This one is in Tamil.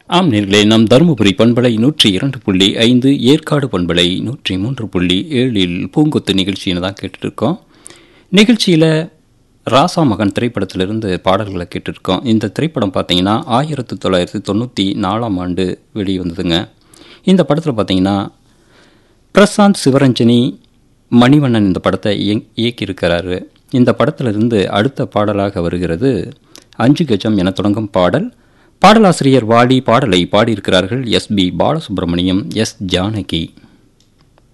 ஆம் நேர்களே நம் தருமபுரி பண்பலை நூற்றி இரண்டு புள்ளி ஐந்து ஏற்காடு பண்பலை நூற்றி மூன்று புள்ளி ஏழில் பூங்கொத்து நிகழ்ச்சின்னு தான் கேட்டுட்ருக்கோம் நிகழ்ச்சியில் ராசா மகன் திரைப்படத்திலிருந்து பாடல்களை கேட்டிருக்கோம் இந்த திரைப்படம் பார்த்தீங்கன்னா ஆயிரத்தி தொள்ளாயிரத்தி தொண்ணூற்றி நாலாம் ஆண்டு வெளிவந்ததுங்க இந்த படத்தில் பார்த்தீங்கன்னா பிரசாந்த் சிவரஞ்சனி மணிவண்ணன் இந்த படத்தை இயங்- இயக்கியிருக்கிறாரு இந்த படத்திலிருந்து அடுத்த பாடலாக வருகிறது அஞ்சு கஜம் என தொடங்கும் பாடல் பாடலாசிரியர் வாலி பாடலை பாடியிருக்கிறார்கள் S P Balasubrahmanyam S Janaki